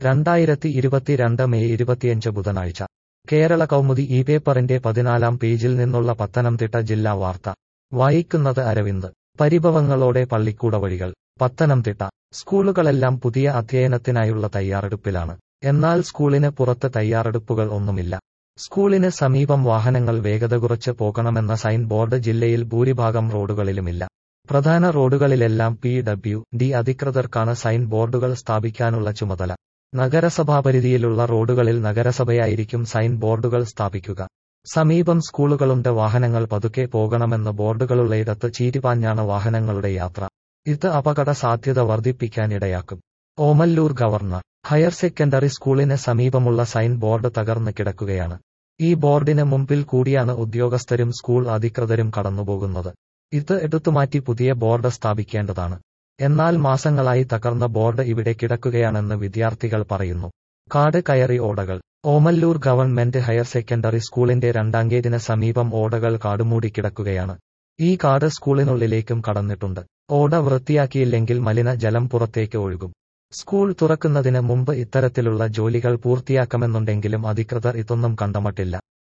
രണ്ടായിരത്തി ഇരുപത്തിരണ്ട് മെയ് ഇരുപത്തിയഞ്ച് ബുധനാഴ്ച കേരള കൗമുദി ഈ പേപ്പറിന്റെ പതിനാലാം പേജിൽ നിന്നുള്ള പത്തനംതിട്ട ജില്ലാ വാർത്ത വായിക്കുന്നത് അരവിന്ദ് പരിഭവങ്ങളോടെ പള്ളിക്കൂട വഴികൾ പത്തനംതിട്ട സ്കൂളുകളെല്ലാം പുതിയ അധ്യയനത്തിനായുള്ള തയ്യാറെടുപ്പിലാണ് എന്നാൽ സ്കൂളിന് പുറത്ത് തയ്യാറെടുപ്പുകൾ ഒന്നുമില്ല സ്കൂളിന് സമീപം വാഹനങ്ങൾ വേഗത കുറച്ച് പോകണമെന്ന സൈൻ ബോർഡ് ജില്ലയിൽ ഭൂരിഭാഗം റോഡുകളിലുമില്ല പ്രധാന റോഡുകളിലെല്ലാം പി ഡബ്ല്യു ഡി അധികൃതർക്കാണ് സൈൻ ബോർഡുകൾ സ്ഥാപിക്കാനുള്ള ചുമതല നഗരസഭാപരിധിയിലുള്ള റോഡുകളിൽ നഗരസഭയായിരിക്കും സൈൻ ബോർഡുകൾ സ്ഥാപിക്കുക സമീപം സ്കൂളുകളുണ്ട് വാഹനങ്ങൾ പതുക്കെ പോകണമെന്ന് ബോർഡുകളുള്ളയിടത്ത് ചീരിപാഞ്ഞാണ് വാഹനങ്ങളുടെ യാത്ര ഇത് അപകട സാധ്യത വർദ്ധിപ്പിക്കാനിടയാക്കും ഓമല്ലൂർ ഗവർണർ ഹയർ സെക്കൻഡറി സ്കൂളിന് സമീപമുള്ള സൈൻ ബോർഡ് തകർന്ന് കിടക്കുകയാണ് ഈ ബോർഡിന് മുമ്പിൽ കൂടിയാണ് ഉദ്യോഗസ്ഥരും സ്കൂൾ അധികൃതരും കടന്നുപോകുന്നത് ഇത് എടുത്തുമാറ്റി പുതിയ ബോർഡ് സ്ഥാപിക്കേണ്ടതാണ് എന്നാൽ മാസങ്ങളായി തകർന്ന ബോർഡ് ഇവിടെ കിടക്കുകയാണെന്ന് വിദ്യാർത്ഥികൾ പറയുന്നു കാട് കയറി ഓടകൾ ഓമല്ലൂർ ഗവൺമെന്റ് ഹയർ സെക്കൻഡറി സ്കൂളിന്റെ രണ്ടാം ഗേറ്റിന് സമീപം ഓടകൾ കാടുമൂടി കിടക്കുകയാണ് ഈ കാട് സ്കൂളിനുള്ളിലേക്കും കടന്നിട്ടുണ്ട് ഓട വൃത്തിയാക്കിയില്ലെങ്കിൽ മലിന ജലം പുറത്തേക്ക് ഒഴുകും സ്കൂൾ തുറക്കുന്നതിന് മുമ്പ് ഇത്തരത്തിലുള്ള ജോലികൾ പൂർത്തിയാക്കമെന്നുണ്ടെങ്കിലും അധികൃതർ ഇതൊന്നും കണ്ടമട്ടില്ല